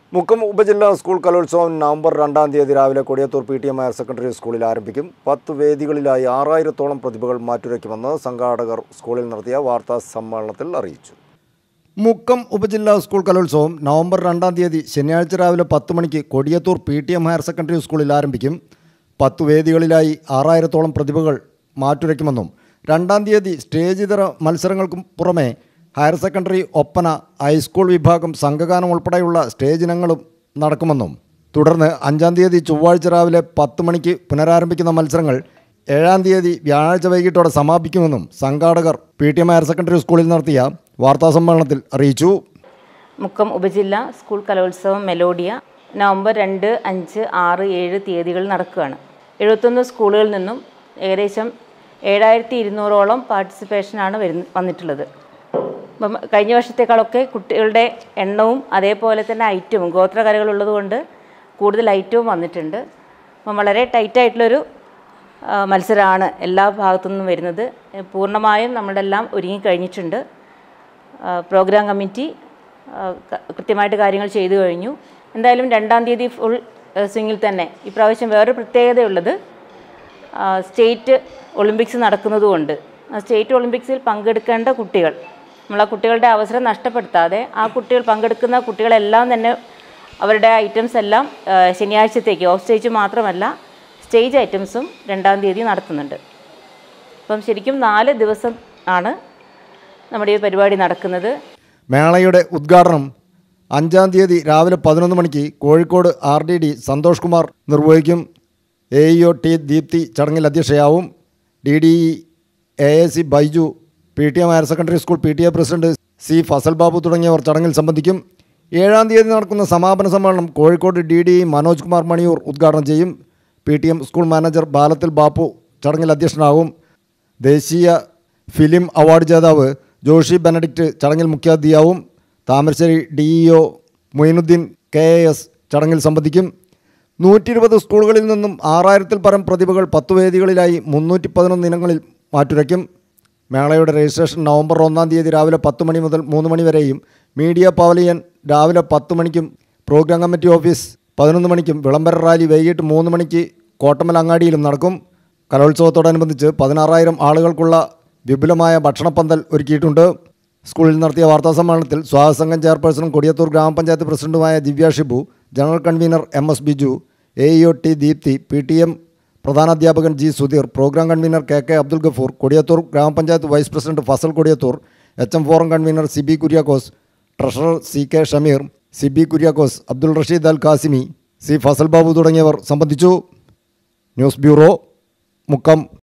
മുക്കം ഉപജില്ലാ സ്കൂൾ കലോത്സവം നവംബർ രണ്ടാം തീയതി രാവിലെ Kodiyathur P T M higher secondary സ്കൂളിൽ ആരംഭിക്കും പത്ത് വേദികളിലായി ആറായിരത്തോളം പ്രതിഭകൾ മാറ്റുരയ്ക്കുമെന്ന് സംഘാടകർ സ്കൂളിൽ നടത്തിയ വാർത്താ സമ്മേളനത്തിൽ അറിയിച്ചു മുക്കം ഉപജില്ലാ സ്കൂൾ കലോത്സവം നവംബർ രണ്ടാം തീയതി ശനിയാഴ്ച രാവിലെ പത്ത് മണിക്ക് Kodiyathur P T M higher secondary സ്കൂളിൽ ആരംഭിക്കും പത്ത് വേദികളിലായി ആറായിരത്തോളം പ്രതിഭകൾ മാറ്റുരയ്ക്കുമെന്നും രണ്ടാം തീയതി സ്റ്റേജ് ഇതര മത്സരങ്ങൾക്കും പുറമെ ഹയർ സെക്കൻഡറി ഒപ്പന ഹൈസ്കൂൾ വിഭാഗം സംഘഗാനം ഉൾപ്പെടെയുള്ള സ്റ്റേജ് ഇനങ്ങളും നടക്കുമെന്നും തുടർന്ന് അഞ്ചാം തീയതി ചൊവ്വാഴ്ച രാവിലെ പത്ത് മണിക്ക് പുനരാരംഭിക്കുന്ന മത്സരങ്ങൾ ഏഴാം തീയതി വ്യാഴാഴ്ച വൈകിട്ടോടെ സമാപിക്കുമെന്നും സംഘാടകർ P T M higher secondary സ്കൂളിൽ നടത്തിയ വാർത്താസമ്മേളനത്തിൽ അറിയിച്ചു മുക്കം ഉപജില്ല സ്കൂൾ കലോത്സവം മെലോഡിയ നവംബർ രണ്ട് അഞ്ച് ആറ് ഏഴ് തീയതികളിൽ നടക്കുകയാണ് എഴുപത്തൊന്ന് സ്കൂളുകളിൽ നിന്നും ഏകദേശം ഏഴായിരത്തി ഇരുന്നൂറോളം പാർട്ടിസിപ്പേഷനാണ് വരുന്ന വന്നിട്ടുള്ളത് അപ്പം കഴിഞ്ഞ വർഷത്തേക്കാളൊക്കെ കുട്ടികളുടെ എണ്ണവും അതേപോലെ തന്നെ ഐറ്റവും ഗോത്രകലകളുള്ളതുകൊണ്ട് കൂടുതൽ ഐറ്റവും വന്നിട്ടുണ്ട് അപ്പം വളരെ ടൈറ്റായിട്ടുള്ളൊരു ആ, മത്സരമാണ് എല്ലാ ഭാഗത്തു നിന്നും വരുന്നത് എ, പൂർണ്ണമായും നമ്മളെല്ലാം ഒരുങ്ങിക്കഴിഞ്ഞിട്ടുണ്ട് ആ, പ്രോഗ്രാം കമ്മിറ്റി ആ, ക- കൃത്യമായിട്ട് കാര്യങ്ങൾ ചെയ്തു കഴിഞ്ഞു എന്തായാലും രണ്ടാം തീയതി ഫുൾ സ്വിങ്ങിൽ തന്നെ ഇപ്രാവശ്യം വേറൊരു പ്രത്യേകതയുള്ളത് ആ, സ്റ്റേറ്റ് ഒളിമ്പിക്സ് നടക്കുന്നതുകൊണ്ട് ആ സ്റ്റേറ്റ് ഒളിമ്പിക്സിൽ പങ്കെടുക്കേണ്ട കുട്ടികൾ നമ്മൾ ആ കുട്ടികളുടെ അവസരം നഷ്ടപ്പെടുത്താതെ ആ കുട്ടികൾ പങ്കെടുക്കുന്ന കുട്ടികളെല്ലാം തന്നെ അവരുടെ ഐറ്റംസ് എല്ലാം ആ, ശനിയാഴ്ചത്തേക്ക് ഓഫ് സ്റ്റേജ് മാത്രമല്ല സ്റ്റേജ് ഐറ്റംസും രണ്ടാം തീയതി നടത്തുന്നുണ്ട് അപ്പം ശരിക്കും നാല് ദിവസം ആണ് നമ്മുടെ ഈ പരിപാടി നടക്കുന്നത് മേളയുടെ ഉദ്ഘാടനം അഞ്ചാം തീയതി രാവിലെ പതിനൊന്ന് മണിക്ക് Kozhikode R D D Santhosh Kumar നിർവഹിക്കും A E O T Deepthi ചടങ്ങിൽ അധ്യക്ഷയാവും D D E A A C Baiju P T M higher secondary school P T A president C Fasal Babu തുടങ്ങിയവർ ചടങ്ങിൽ സംബന്ധിക്കും ഏഴാം തീയതി നടക്കുന്ന സമാപന സമ്മേളനം Kozhikode D D E Manoj Kumar Maniyoor ഉദ്ഘാടനം ചെയ്യും P T M school manager ബാലത്തിൽ ബാപ്പു ചടങ്ങിൽ അധ്യക്ഷനാകും ദേശീയ ഫിലിം അവാർഡ് ജേതാവ് ജോഷി ബെനഡിക്റ്റ് ചടങ്ങിൽ മുഖ്യാതിഥിയാവും Thamarassery D E O Moinudheen K A S ചടങ്ങിൽ സംബന്ധിക്കും നൂറ്റി ഇരുപത് സ്കൂളുകളിൽ നിന്നും ആറായിരത്തിൽ പരം പ്രതിഭകൾ പത്ത് വേദികളിലായി മുന്നൂറ്റി പതിനൊന്ന് ഇനങ്ങളിൽ മാറ്റുരയ്ക്കും മേളയുടെ രജിസ്ട്രേഷൻ നവംബർ ഒന്നാം തീയതി രാവിലെ പത്ത് മണി മുതൽ മൂന്ന് മണി വരെയും മീഡിയ പവലിയൻ രാവിലെ പത്ത് മണിക്കും പ്രോഗ്രാം കമ്മിറ്റി ഓഫീസ് പതിനൊന്ന് മണിക്കും വിളംബര റാലി വൈകിട്ട് മൂന്ന് മണിക്ക് കോട്ടമൽ അങ്ങാടിയിലും നടക്കും കലോത്സവത്തോടനുബന്ധിച്ച് പതിനാറായിരം ആളുകൾക്കുള്ള വിപുലമായ ഭക്ഷണപ്പന്തൽ ഒരുക്കിയിട്ടുണ്ട് സ്കൂളിൽ നടത്തിയ വാർത്താസമ്മേളനത്തിൽ സ്വാഗതസംഘം ചെയർപേഴ്സണും കൊടിയത്തൂർ ഗ്രാമപഞ്ചായത്ത് പ്രസിഡന്റുമായ Divya Shibu general convener M S Biju A E O T Deepthi P T M പ്രധാനാധ്യാപകൻ G Sudheer programme convener K K Abdul Gafoor Kodiyathur ഗ്രാമപഞ്ചായത്ത് vice president Fasal Kodiyathur H M forum convener C B Kuriakose treasurer C K Shameer C B Kuriakose Abdul Rasheed Al Kasimi C Fasal Babu തുടങ്ങിയവർ സംബന്ധിച്ചു ന്യൂസ് ബ്യൂറോ മുക്കം